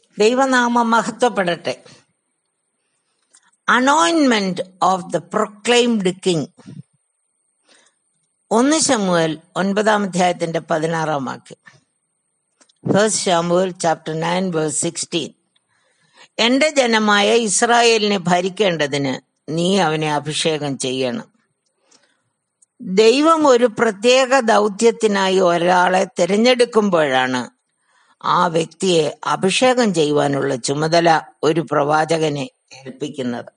ദൈവനാമം മഹത്വപ്പെടട്ടെ അനോയിൻമെന്റ് ഓഫ് ദ പ്രൊക്ലെയിംഡ് കിങ് ഒന്ന് ശമുവൽ ഒൻപതാം അധ്യായത്തിന്റെ പതിനാറാം വാക്യം first Samuel chapter nine verse sixteen എന്റെ ജനമായ ഇസ്രായേലിനെ ഭരിക്കേണ്ടതിന് നീ അവനെ അഭിഷേകം ചെയ്യണം ദൈവം ഒരു പ്രത്യേക ദൗത്യത്തിനായി ഒരാളെ തിരഞ്ഞെടുക്കുമ്പോഴാണ് ആ വ്യക്തിയെ അഭിഷേകം ചെയ്യുവാനുള്ള ചുമതല ഒരു പ്രവാചകനെ ഏൽപ്പിക്കുന്നത്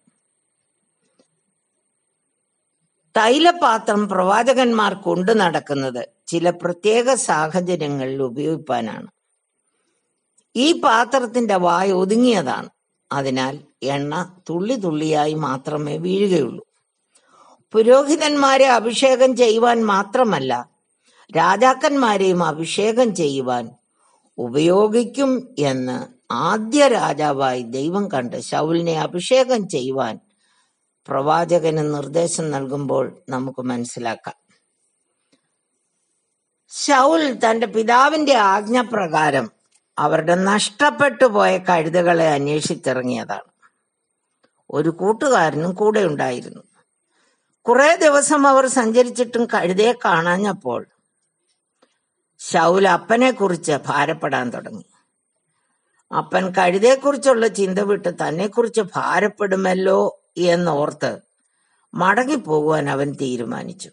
തൈലപാത്രം പ്രവാചകന്മാർ കൊണ്ടു നടക്കുന്നത് ചില പ്രത്യേക സാഹചര്യങ്ങളിൽ ഉപയോഗിക്കാനാണ് ഈ പാത്രത്തിന്റെ വായ ഒതുങ്ങിയതാണ് അതിനാൽ എണ്ണ തുള്ളി തുള്ളിയായി മാത്രമേ വീഴുകയുള്ളൂ പുരോഹിതന്മാരെ അഭിഷേകം ചെയ്യുവാൻ മാത്രമല്ല രാജാക്കന്മാരെയും അഭിഷേകം ചെയ്യുവാൻ ഉപയോഗിക്കും എന്ന് ആദ്യ രാജാവായി ദൈവം കണ്ട് ശൗലിനെ അഭിഷേകം ചെയ്യുവാൻ പ്രവാചകന് നിർദ്ദേശം നൽകുമ്പോൾ നമുക്ക് മനസ്സിലാക്കാം ശൗൽ തന്റെ പിതാവിന്റെ ആജ്ഞപ്രകാരം അവരുടെ നഷ്ടപ്പെട്ടു പോയ കഴുതകളെ അന്വേഷിച്ചിറങ്ങിയതാണ് ഒരു കൂട്ടുകാരനും കൂടെ ഉണ്ടായിരുന്നു കുറെ ദിവസം അവർ സഞ്ചരിച്ചിട്ടും കഴുതയെ കാണാഞ്ഞപ്പോൾ ശൗൽ അപ്പനെ കുറിച്ച് ഭാരപ്പെടാൻ തുടങ്ങി അപ്പൻ കഴുതയെക്കുറിച്ചുള്ള ചിന്ത വിട്ട് തന്നെക്കുറിച്ച് ഭാരപ്പെടുമല്ലോ എന്നോർത്ത് മടങ്ങിപ്പോകുവാൻ അവൻ തീരുമാനിച്ചു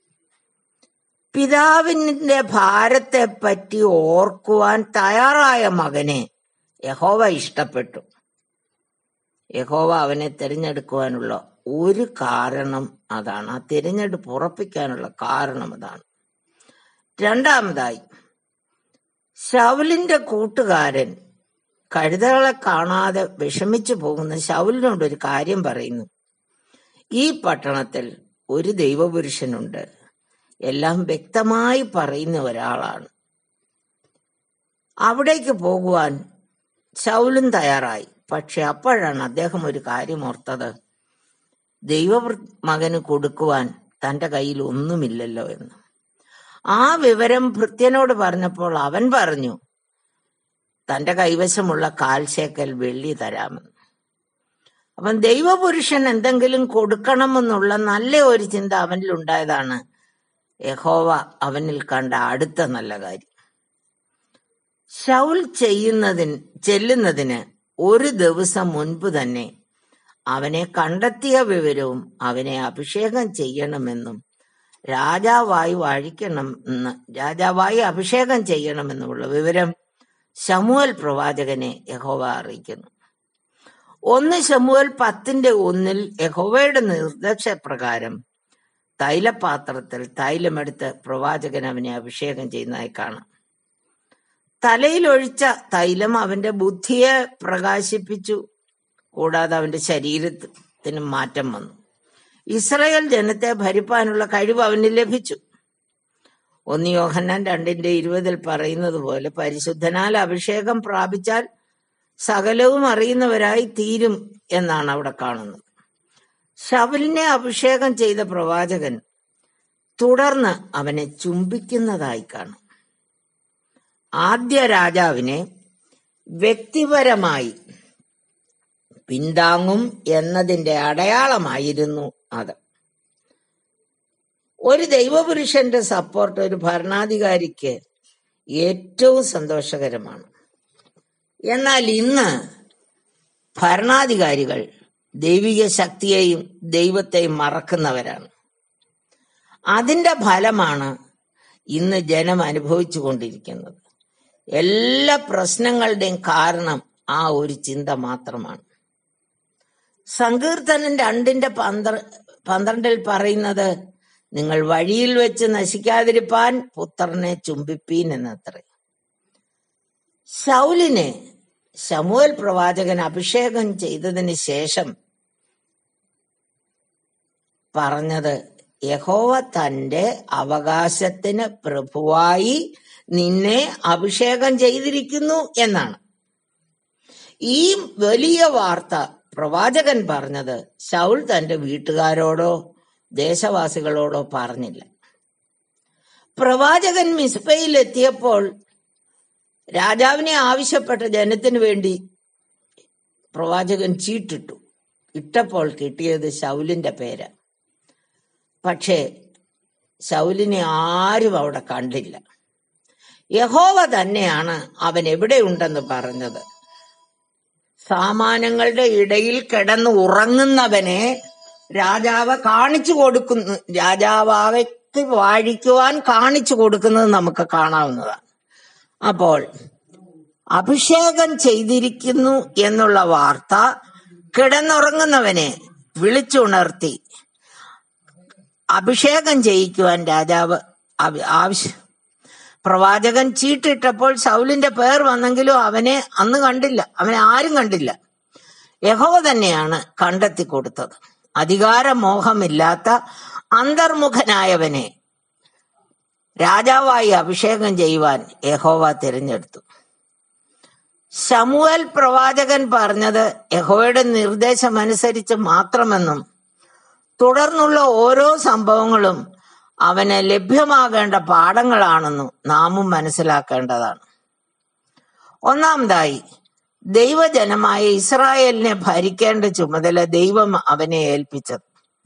പിതാവിന്റെ ഭാരത്തെ പറ്റി ഓർക്കുവാൻ തയ്യാറായ മകനെ യഹോവ ഇഷ്ടപ്പെട്ടു യഹോവ അവനെ തിരഞ്ഞെടുക്കുവാനുള്ള ഒരു കാരണം അതാണ് ആ തിരഞ്ഞെടുപ്പ് ഉറപ്പിക്കാനുള്ള കാരണം അതാണ് രണ്ടാമതായി ശൗലിന്റെ കൂട്ടുകാരൻ കഴുതകളെ കാണാതെ വിഷമിച്ചു പോകുന്ന ശൗലിനോട് ഒരു കാര്യം പറയുന്നു ഈ പട്ടണത്തിൽ ഒരു ദൈവപുരുഷനുണ്ട് എല്ലാം വ്യക്തമായി പറയുന്ന ഒരാളാണ് അവിടേക്ക് പോകുവാൻ ശൗലും തയ്യാറായി പക്ഷെ അപ്പോഴാണ് അദ്ദേഹം ഒരു കാര്യം ഓർത്തത് ദൈവ മകന് കൊടുക്കുവാൻ തന്റെ കയ്യിൽ ഒന്നുമില്ലല്ലോ എന്ന് ആ വിവരം ഭൃത്യനോട് പറഞ്ഞപ്പോൾ അവൻ പറഞ്ഞു തന്റെ കൈവശമുള്ള കാൽശേക്കൽ വെള്ളി തരാമെന്ന് അപ്പം ദൈവപുരുഷൻ എന്തെങ്കിലും കൊടുക്കണമെന്നുള്ള നല്ല ഒരു ചിന്ത അവനിൽ ഉണ്ടായതാണ് യഹോവ അവനിൽ കണ്ട അടുത്ത നല്ല കാര്യം ഷൗൽ ചെയ്യുന്നതിന് ചെല്ലുന്നതിന് ഒരു ദിവസം മുൻപ് തന്നെ അവനെ കണ്ടെത്തിയ വിവരവും അവനെ അഭിഷേകം ചെയ്യണമെന്നും രാജാവായി വാഴിക്കണം എന്ന് രാജാവായി അഭിഷേകം ചെയ്യണമെന്നുമുള്ള വിവരം ശമുവൽ പ്രവാചകനെ യഹോവ അറിയിക്കുന്നു ഒന്ന് ശമുവൽ പത്തിന്റെ ഒന്നിൽ യഹോവയുടെ നിർദ്ദേശപ്രകാരം തൈലപാത്രത്തിൽ തൈലമെടുത്ത് പ്രവാചകൻ അവനെ അഭിഷേകം ചെയ്യുന്നതായി കാണാം തലയിൽ ഒഴിച്ച തൈലം അവന്റെ ബുദ്ധിയെ പ്രകാശിപ്പിച്ചു കൂടാതെ അവന്റെ ശരീരത്തിന് മാറ്റം വന്നു ഇസ്രയേൽ ജനത്തെ ഭരിപ്പാനുള്ള കഴിവ് അവന് ലഭിച്ചു ഒന്ന് യോഹന്നാൻ രണ്ടിന്റെ ഇരുപതിൽ പറയുന്നത് പോലെ പരിശുദ്ധനാൽ അഭിഷേകം പ്രാപിച്ചാൽ സകലവും അറിയുന്നവരായി തീരും എന്നാണ് അവിടെ കാണുന്നത് ശവലിനെ അഭിഷേകം ചെയ്ത പ്രവാചകൻ തുടർന്ന് അവനെ ചുംബിക്കുന്നതായി കാണും ആദ്യ രാജാവിനെ വ്യക്തിപരമായി പിന്താങ്ങും എന്നതിന്റെ അടയാളമായിരുന്നു അത് ഒരു ദൈവപുരുഷന്റെ സപ്പോർട്ട് ഒരു ഭരണാധികാരിക്ക് ഏറ്റവും സന്തോഷകരമാണ് എന്നാൽ ഇന്ന് ഭരണാധികാരികൾ ദൈവിക ശക്തിയെയും ദൈവത്തെയും മറക്കുന്നവരാണ് അതിന്റെ ഫലമാണ് ഇന്ന് ജനം അനുഭവിച്ചു കൊണ്ടിരിക്കുന്നത് എല്ലാ പ്രശ്നങ്ങളുടെയും കാരണം ആ ഒരു ചിന്ത മാത്രമാണ് സങ്കീർത്തനം രണ്ടിന്റെ പന്ത്ര പന്ത്രണ്ടിൽ പറയുന്നത് നിങ്ങൾ വഴിയിൽ വെച്ച് നശിക്കാതിരിപ്പാൻ പുത്രനെ ചുംബിപ്പീൻ എന്നത്രേ ശൗലിനെ ശമുവൽ പ്രവാചകൻ അഭിഷേകം ചെയ്തതിന് ശേഷം പറഞ്ഞത് യഹോവ തന്റെ അവകാശത്തിന് പ്രഭുവായി നിന്നെ അഭിഷേകം ചെയ്തിരിക്കുന്നു എന്നാണ് ഈ വലിയ വാർത്ത പ്രവാചകൻ പറഞ്ഞത് ശൗൽ തന്റെ വീട്ടുകാരോടോ ദേശവാസികളോടോ പറഞ്ഞില്ല പ്രവാചകൻ മിസ്ബയിൽ എത്തിയപ്പോൾ രാജാവിനെ ആവശ്യപ്പെട്ട ജനത്തിനു വേണ്ടി പ്രവാചകൻ ചീട്ടിട്ടു ഇട്ടപ്പോൾ കിട്ടിയത് ശൗലിന്റെ പേര് പക്ഷേ ശൗലിനെ ആരും അവിടെ കണ്ടില്ല യഹോവ തന്നെയാണ് അവൻ എവിടെയുണ്ടെന്ന് പറഞ്ഞത് സാമാനങ്ങളുടെ ഇടയിൽ കിടന്ന് ഉറങ്ങുന്നവനെ രാജാവ് കാണിച്ചു കൊടുക്കുന്നു രാജാവാവയ്ക്ക് വാഴിക്കുവാൻ കാണിച്ചു കൊടുക്കുന്നത് നമുക്ക് കാണാവുന്നതാണ് അപ്പോൾ അഭിഷേകം ചെയ്തിരിക്കുന്നു എന്നുള്ള വാർത്ത കിടന്നുറങ്ങുന്നവനെ വിളിച്ചുണർത്തി അഭിഷേകം ചെയ്യിക്കുവാൻ രാജാവ് ആവ- ആവശ്യം പ്രവാചകൻ ചീട്ടിട്ടപ്പോൾ ശൗലിന്റെ പേർ വന്നെങ്കിലും അവനെ അന്ന് കണ്ടില്ല അവനെ ആരും കണ്ടില്ല യഹോവ തന്നെയാണ് കണ്ടെത്തി കൊടുത്തത് അധികാരമോഹമില്ലാത്ത അന്തർമുഖനായവനെ രാജാവായി അഭിഷേകം ചെയ്യുവാൻ യഹോവ തിരഞ്ഞെടുത്തു ശമുവൽ പ്രവാചകൻ പറഞ്ഞത് യഹോവയുടെ നിർദ്ദേശമനുസരിച്ച് മാത്രമെന്നും തുടർന്നുള്ള ഓരോ സംഭവങ്ങളും അവന് ലഭ്യമാകേണ്ട പാഠങ്ങളാണെന്നും നാമും മനസ്സിലാക്കേണ്ടതാണ് ഒന്നാമതായി ദൈവജനമായ ഇസ്രായേലിനെ ഭരിക്കേണ്ട ചുമതല ദൈവം അവനെ ഏൽപ്പിച്ചത്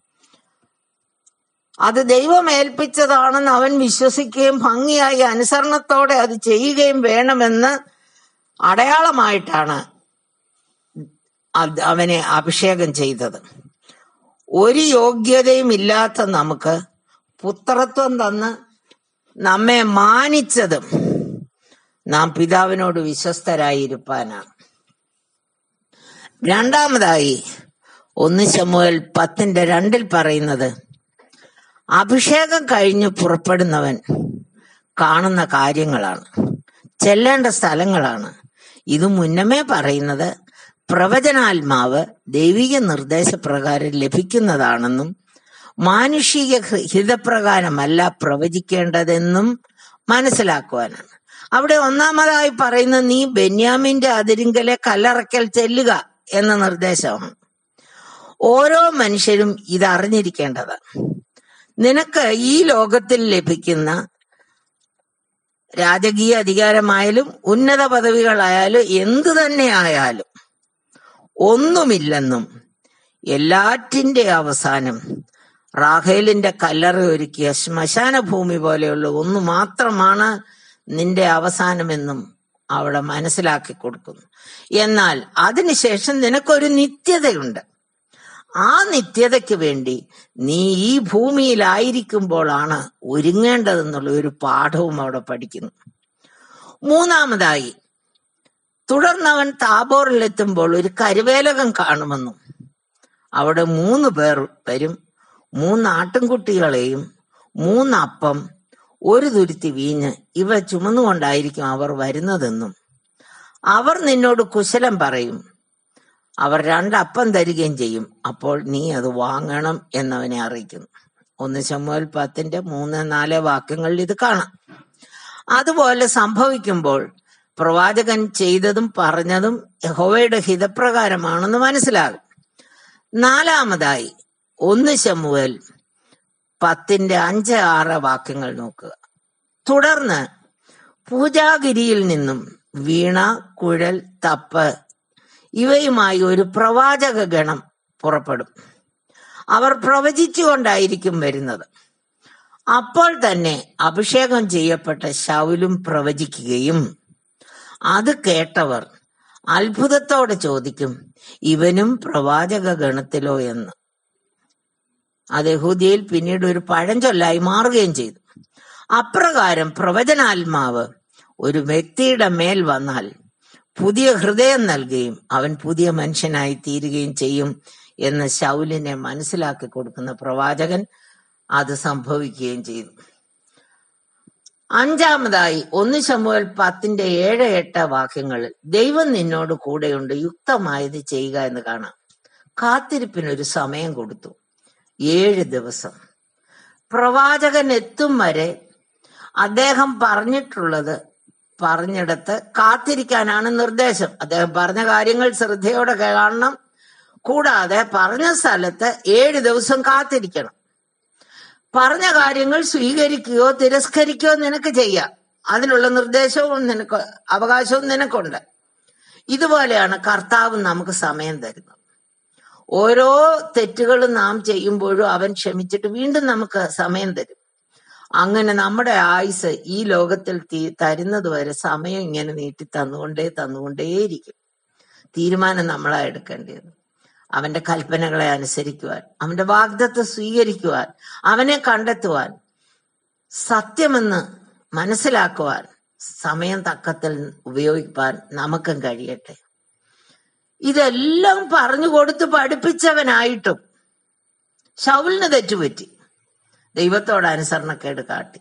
അത് ദൈവം ഏൽപ്പിച്ചതാണെന്ന് അവൻ വിശ്വസിക്കുകയും ഭംഗിയായി അനുസരണത്തോടെ അത് ചെയ്യുകയും വേണമെന്ന് അടയാളമായിട്ടാണ് അത് അവനെ അഭിഷേകം ചെയ്തത് ഒരു യോഗ്യതയും ഇല്ലാത്ത നമുക്ക് പുത്രത്വം തന്ന് നമ്മെ മാനിച്ചതും നാം പിതാവിനോട് വിശ്വസ്തരായിരിക്കാനാണ് രണ്ടാമതായി ഒന്ന് ശമുവൽ പത്തിന്റെ രണ്ടിൽ പറയുന്നത് അഭിഷേകം കഴിഞ്ഞ് പുറപ്പെടുന്നവൻ കാണുന്ന കാര്യങ്ങളാണ് ചെല്ലേണ്ട സ്ഥലങ്ങളാണ് ഇത് മുന്നമേ പറയുന്നത് പ്രവചനാത്മാവ് ദൈവിക നിർദ്ദേശപ്രകാരം ലഭിക്കുന്നതാണെന്നും മാനുഷിക ഹൃ- ഹിതപ്രകാരമല്ല പ്രവചിക്കേണ്ടതെന്നും മനസ്സിലാക്കുവാനാണ് അവിടെ ഒന്നാമതായി പറയുന്നത് നീ ബെന്യാമിന്റെ അതിരിങ്കലെ കല്ലറയ്ക്കൽ ചെല്ലുക എന്ന നിർദ്ദേശമാണ് ഓരോ മനുഷ്യരും ഇത് അറിഞ്ഞിരിക്കേണ്ടതാണ് നിനക്ക് ഈ ലോകത്തിൽ ലഭിക്കുന്ന രാജകീയ അധികാരമായാലും ഉന്നത പദവികളായാലും എന്തു തന്നെ ആയാലും ഒന്നുമില്ലെന്നും എല്ലാറ്റിന്റെ അവസാനം റാഹേലിന്റെ കല്ലറ ഒരുക്കിയ ശ്മശാന ഭൂമി പോലെയുള്ള ഒന്ന് മാത്രമാണ് നിന്റെ അവസാനമെന്നും അവിടെ മനസ്സിലാക്കി കൊടുക്കുന്നു എന്നാൽ അതിനുശേഷം നിനക്കൊരു നിത്യതയുണ്ട് ആ നിത്യതയ്ക്ക് വേണ്ടി നീ ഈ ഭൂമിയിലായിരിക്കുമ്പോഴാണ് ഒരുങ്ങേണ്ടതെന്നുള്ള ഒരു പാഠവും അവിടെ പഠിക്കുന്നു മൂന്നാമതായി തുടർന്നവൻ താബോറിലെത്തുമ്പോൾ ഒരു കരുവേലകം കാണുമെന്നും അവിടെ മൂന്ന് പേർ വരും മൂന്ന് ആട്ടിൻകുട്ടികളെയും മൂന്നപ്പം ഒരു തുരുത്തി വീഞ്ഞ് ഇവ ചുമന്നുകൊണ്ടായിരിക്കും അവർ വരുന്നതെന്നും അവർ നിന്നോട് കുശലം പറയും അവർ രണ്ടപ്പം തരികയും ചെയ്യും അപ്പോൾ നീ അത് വാങ്ങണം എന്നവനെ അറിയിക്കുന്നു ഒന്ന് ശമുവൽ പത്തിന്റെ മൂന്ന് നാല് വാക്യങ്ങളിൽ ഇത് കാണാം അതുപോലെ സംഭവിക്കുമ്പോൾ പ്രവാചകൻ ചെയ്തതും പറഞ്ഞതും യഹോവയുടെ ഹിതപ്രകാരമാണെന്ന് മനസ്സിലാകും നാലാമതായി ഒന്ന് ശമുവൽ പത്തിന്റെ അഞ്ച് ആറ് വാക്യങ്ങൾ നോക്കുക തുടർന്ന് പൂജാഗിരിയിൽ നിന്നും വീണ കുഴൽ തപ്പ് ഇവയുമായി ഒരു പ്രവാചക ഗണം പുറപ്പെടും അവർ പ്രവചിച്ചുകൊണ്ടായിരിക്കും വരുന്നത് അപ്പോൾ തന്നെ അഭിഷേകം ചെയ്യപ്പെട്ട ശൗലും പ്രവചിക്കുകയും അത് കേട്ടവർ അത്ഭുതത്തോടെ ചോദിക്കും ഇവനും പ്രവാചക ഗണത്തിലോ എന്ന് അത് യഹൂദിയയിൽ പിന്നീട് ഒരു പഴഞ്ചൊല്ലായി മാറുകയും ചെയ്തു അപ്രകാരം പ്രവചനാത്മാവ് ഒരു വ്യക്തിയുടെ മേൽ വന്നാൽ പുതിയ ഹൃദയം നൽകുകയും അവൻ പുതിയ മനുഷ്യനായി തീരുകയും ചെയ്യും എന്ന് ശൗലിനെ മനസ്സിലാക്കി കൊടുക്കുന്ന പ്രവാചകൻ അത് സംഭവിക്കുകയും ചെയ്തു അഞ്ചാമതായി ഒന്ന് ശമുവൽ പത്തിന്റെ ഏഴ് എട്ട് വാക്യങ്ങളിൽ ദൈവം നിന്നോട് കൂടെയുണ്ട് യുക്തമായത് ചെയ്യുക എന്ന് കാണാം കാത്തിരിപ്പിനൊരു സമയം കൊടുത്തു ഏഴ് ദിവസം പ്രവാചകൻ എത്തും വരെ അദ്ദേഹം പറഞ്ഞിട്ടുള്ളത് പറഞ്ഞിടത്ത് കാത്തിരിക്കാനാണ് നിർദ്ദേശം അദ്ദേഹം പറഞ്ഞ കാര്യങ്ങൾ ശ്രദ്ധയോടെ കാണണം കൂടാതെ പറഞ്ഞ സ്ഥലത്ത് ഏഴ് ദിവസം കാത്തിരിക്കണം പറഞ്ഞ കാര്യങ്ങൾ സ്വീകരിക്കുകയോ തിരസ്കരിക്കുകയോ നിനക്ക് ചെയ്യാം അതിനുള്ള നിർദ്ദേശവും നിനക്ക് അവകാശവും നിനക്കുണ്ട് ഇതുപോലെയാണ് കർത്താവ് നമുക്ക് സമയം തരുന്നത് ഓരോ തെറ്റുകളും നാം ചെയ്യുമ്പോഴും അവൻ ക്ഷമിച്ചിട്ട് വീണ്ടും നമുക്ക് സമയം തരും അങ്ങനെ നമ്മുടെ ആയുസ് ഈ ലോകത്തിൽ തീ- തരുന്നത് വരെ സമയം ഇങ്ങനെ നീട്ടി തന്നുകൊണ്ടേ തന്നുകൊണ്ടേയിരിക്കും തീരുമാനം നമ്മളാ എടുക്കേണ്ടത് അവന്റെ കൽപ്പനകളെ അനുസരിക്കുവാൻ അവന്റെ വാഗ്ദത്ത് സ്വീകരിക്കുവാൻ അവനെ കണ്ടെത്തുവാൻ സത്യമെന്ന് മനസ്സിലാക്കുവാൻ സമയം തക്കത്തിൽ ഉപയോഗിക്കാൻ നമുക്കും കഴിയട്ടെ ഇതെല്ലാം പറഞ്ഞു കൊടുത്ത് പഠിപ്പിച്ചവനായിട്ടും ശൗലിന് തെറ്റുപറ്റി ദൈവത്തോട് അനുസരണക്കേട് കാട്ടി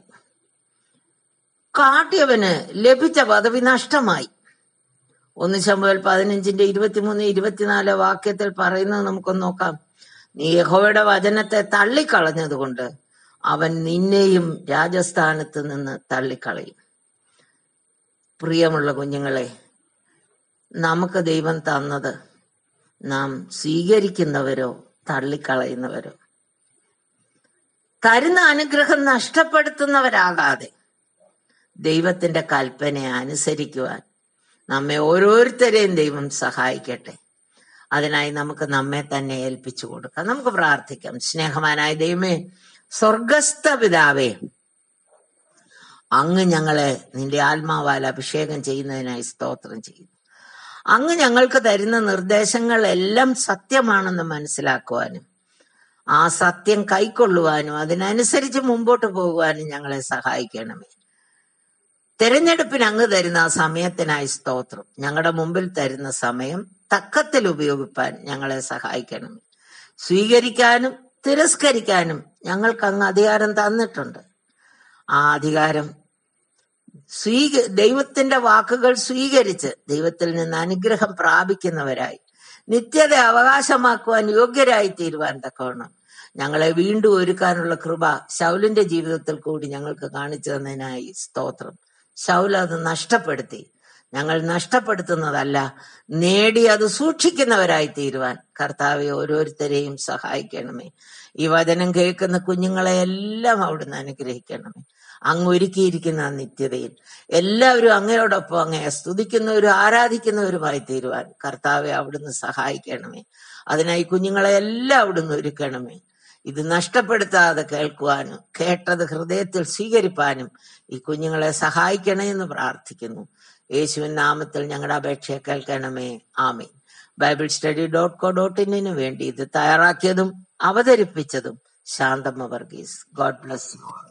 കാട്ടിയവന് ലഭിച്ച പദവി നഷ്ടമായി ഒന്ന് ശമ്പുവൽ പതിനഞ്ചിന്റെ ഇരുപത്തിമൂന്ന് ഇരുപത്തിനാല് വാക്യത്തിൽ പറയുന്നത് നമുക്കൊന്ന് നോക്കാം നീ യഹോവയുടെ വചനത്തെ തള്ളിക്കളഞ്ഞതുകൊണ്ട് അവൻ നിന്നെയും രാജസ്ഥാനത്ത് നിന്ന് തള്ളിക്കളയും പ്രിയമുള്ള കുഞ്ഞുങ്ങളെ നമുക്ക് ദൈവം തന്നത് നാം സ്വീകരിക്കുന്നവരോ തള്ളിക്കളയുന്നവരോ തരുന്ന അനുഗ്രഹം നഷ്ടപ്പെടുത്തുന്നവരാകാതെ ദൈവത്തിന്റെ കൽപ്പനയെ അനുസരിക്കുവാൻ നമ്മെ ഓരോരുത്തരെയും ദൈവം സഹായിക്കട്ടെ അതിനായി നമുക്ക് നമ്മെ തന്നെ ഏൽപ്പിച്ചു കൊടുക്കാം നമുക്ക് പ്രാർത്ഥിക്കാം സ്നേഹവാനായ ദൈവമേ സ്വർഗസ്ഥ പിതാവേ അങ്ങ് ഞങ്ങളെ നിന്റെ ആത്മാവാൽ അഭിഷേകം ചെയ്യുന്നതിനായി സ്തോത്രം ചെയ്യുന്നു അങ്ങ് ഞങ്ങൾക്ക് തരുന്ന നിർദ്ദേശങ്ങളെല്ലാം സത്യമാണെന്ന് മനസ്സിലാക്കുവാനും ആ സത്യം കൈക്കൊള്ളുവാനും അതിനനുസരിച്ച് മുമ്പോട്ട് പോകുവാനും ഞങ്ങളെ സഹായിക്കണമേ തെരഞ്ഞെടുപ്പിന് അങ്ങ് തരുന്ന ആ സമയത്തിനായി സ്തോത്രം ഞങ്ങളുടെ മുമ്പിൽ തരുന്ന സമയം തക്കത്തിൽ ഉപയോഗിപ്പാൻ ഞങ്ങളെ സഹായിക്കണമേ സ്വീകരിക്കാനും തിരസ്കരിക്കാനും ഞങ്ങൾക്ക് അങ്ങ് അധികാരം തന്നിട്ടുണ്ട് ആ അധികാരം സ്വീക ദൈവത്തിന്റെ വാക്കുകൾ സ്വീകരിച്ച് ദൈവത്തിൽ നിന്ന് അനുഗ്രഹം പ്രാപിക്കുന്നവരായി നിത്യത അവകാശമാക്കുവാൻ യോഗ്യരായി തീരുവാൻ തക്കവണ്ണം ഞങ്ങളെ വീണ്ടും ഒരുക്കാനുള്ള കൃപ ശൗലിന്റെ ജീവിതത്തിൽ കൂടി ഞങ്ങൾക്ക് കാണിച്ചു തന്നതിനായി സ്തോത്രം ശൗൽ അത് നഷ്ടപ്പെടുത്തി ഞങ്ങൾ നഷ്ടപ്പെടുത്തുന്നതല്ല നേടി അത് സൂക്ഷിക്കുന്നവരായി തീരുവാൻ കർത്താവെ ഓരോരുത്തരെയും സഹായിക്കണമേ ഈ വചനം കേൾക്കുന്ന കുഞ്ഞുങ്ങളെ എല്ലാം അവിടുന്ന് അനുഗ്രഹിക്കണമേ അങ്ങ് ഒരുക്കിയിരിക്കുന്ന ആ നിത്യതയിൽ എല്ലാവരും അങ്ങയോടൊപ്പം അങ്ങയെ സ്തുതിക്കുന്നവരും ആരാധിക്കുന്നവരുമായി തീരുവാൻ കർത്താവെ അവിടുന്ന് സഹായിക്കണമേ അതിനായി കുഞ്ഞുങ്ങളെ എല്ലാം അവിടുന്ന് ഒരുക്കണമേ ഇത് നഷ്ടപ്പെടുത്താതെ കേൾക്കുവാനും കേട്ടത് ഹൃദയത്തിൽ സ്വീകരിപ്പാനും ഈ കുഞ്ഞുങ്ങളെ സഹായിക്കണേ എന്ന് പ്രാർത്ഥിക്കുന്നു യേശുവിൻ നാമത്തിൽ ഞങ്ങളുടെ അപേക്ഷയെ കേൾക്കണമേ ആമീൻ Bible study dot co dot ഇന്നിന് വേണ്ടി ഇത് തയ്യാറാക്കിയതും അവതരിപ്പിച്ചതും Santhamma Varghese God bless U